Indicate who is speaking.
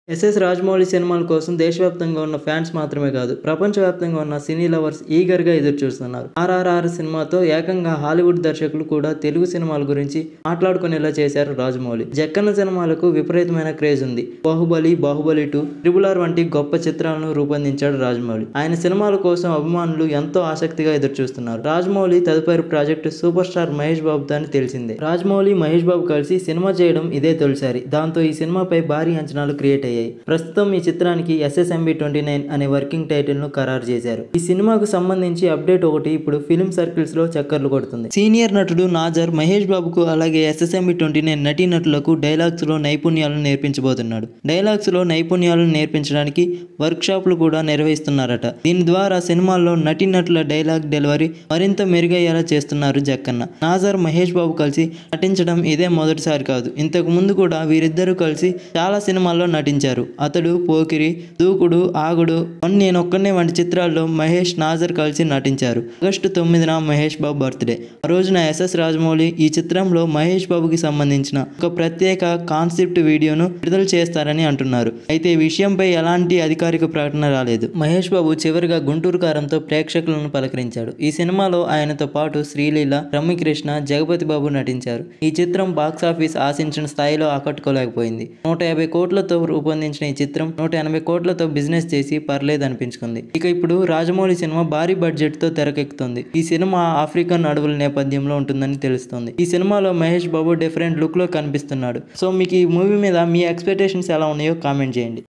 Speaker 1: SS Rajamouli సినిమాల కోసం దేశవ్యాప్తంగా ఉన్న ఫ్యాన్స్ మాత్రమే కాదు ప్రపంచవ్యాప్తంగా ఉన్న సినీ లవర్స్ ఈగర్గా ఎదురు చూస్తున్నారు ఆర్ఆర్ఆర్ సినిమాతో ఏకంగా హాలీవుడ్ దర్శకులు కూడా తెలుగు సినిమాల గురించి మాట్లాడుకునేలా చేశారు రాజమౌళి జక్కన్న సినిమాలకు విపరీతమైన క్రేజ్ ఉంది Baahubali Baahubali two triple R వంటి గొప్ప చిత్రాలను రూపొందించాడు రాజమౌళి ఆయన సినిమాల కోసం అభిమానులు ఎంతో ఆసక్తిగా ఎదురు చూస్తున్నారు రాజమౌళి తదుపరి ప్రాజెక్టు సూపర్ స్టార్ మహేష్ బాబుతో అని తెలిసిందే రాజమౌళి మహేష్ బాబు కలిసి సినిమా చేయడం ఇదే తొలిసారి దాంతో ఈ సినిమాపై భారీ అంచనాలు క్రియేట్ అయ్యాయి ప్రస్తుతం ఈ చిత్రానికి ఎస్ఎస్ఎంబి ట్వంటీ నైన్ అనే వర్కింగ్ టైటిల్ ను ఖరారు చేశారు ఈ సినిమాకు సంబంధించి అప్డేట్ ఒకటి ఇప్పుడు ఫిలిం సర్కిల్స్ లో చక్కర్లు కొడుతుంది సీనియర్ నటుడు నాజర్ మహేష్ బాబుకు అలాగే ఎస్ఎస్ఎంబి ట్వంటీ నైన్ నటీనటులకు డైలాగ్స్ లో నైపుణ్యాలను నేర్పించబోతున్నాడు డైలాగ్స్ లో నైపుణ్యాలను నేర్పించడానికి వర్క్ షాపులు కూడా నిర్వహిస్తున్నారట దీని ద్వారా సినిమాల్లో నటీనటుల డైలాగ్ డెలివరీ మరింత మెరుగయ్యేలా చేస్తున్నారు జక్కన్న నాజర్ మహేష్ బాబు కలిసి నటించడం ఇదే మొదటిసారి కాదు ఇంతకు ముందు కూడా వీరిద్దరూ కలిసి చాలా సినిమాల్లో నటించారు అతడు పోకిరి దూకుడు ఆగుడు వన్ నేనొక్కనే వంటి చిత్రాల్లో మహేష్ నాజర్ కలిసి నటించారు ఆగస్టు తొమ్మిదిన మహేష్ బాబు బర్త్డే ఆ రోజున ఎస్ఎస్ రాజమౌళి ఈ చిత్రంలో మహేష్ బాబుకి సంబంధించిన ఒక ప్రత్యేక కాన్సెప్ట్ వీడియోను విడుదల చేస్తారని అంటున్నారు అయితే ఈ విషయంపై ఎలాంటి అధికారిక ప్రకటన రాలేదు మహేష్ బాబు చివరిగా గుంటూరు కారంతో ప్రేక్షకులను పలకరించాడు ఈ సినిమాలో ఆయనతో పాటు శ్రీలీల రమ్యకృష్ణ జగపతి బాబు నటించారు ఈ చిత్రం బాక్సాఫీస్ ఆశించిన స్థాయిలో ఆకట్టుకోలేకపోయింది నూట యాభై కోట్లతో రూపొందించిన ఈ చిత్రం నూట ఎనభై కోట్లతో బిజినెస్ చేసి పర్లేదు అనిపించుకుంది ఇక ఇప్పుడు రాజమౌళి సినిమా భారీ బడ్జెట్ తో తెరకెక్కుతుంది ఈ సినిమా ఆఫ్రికన్ అడవుల నేపథ్యంలో ఉంటుందని తెలుస్తుంది ఈ సినిమాలో మహేష్ బాబు డిఫరెంట్ లుక్ లో కనిపిస్తున్నాడు సో మీకు ఈ మూవీ మీద మీ ఎక్స్పెక్టేషన్స్ ఎలా ఉన్నాయో కామెంట్ చేయండి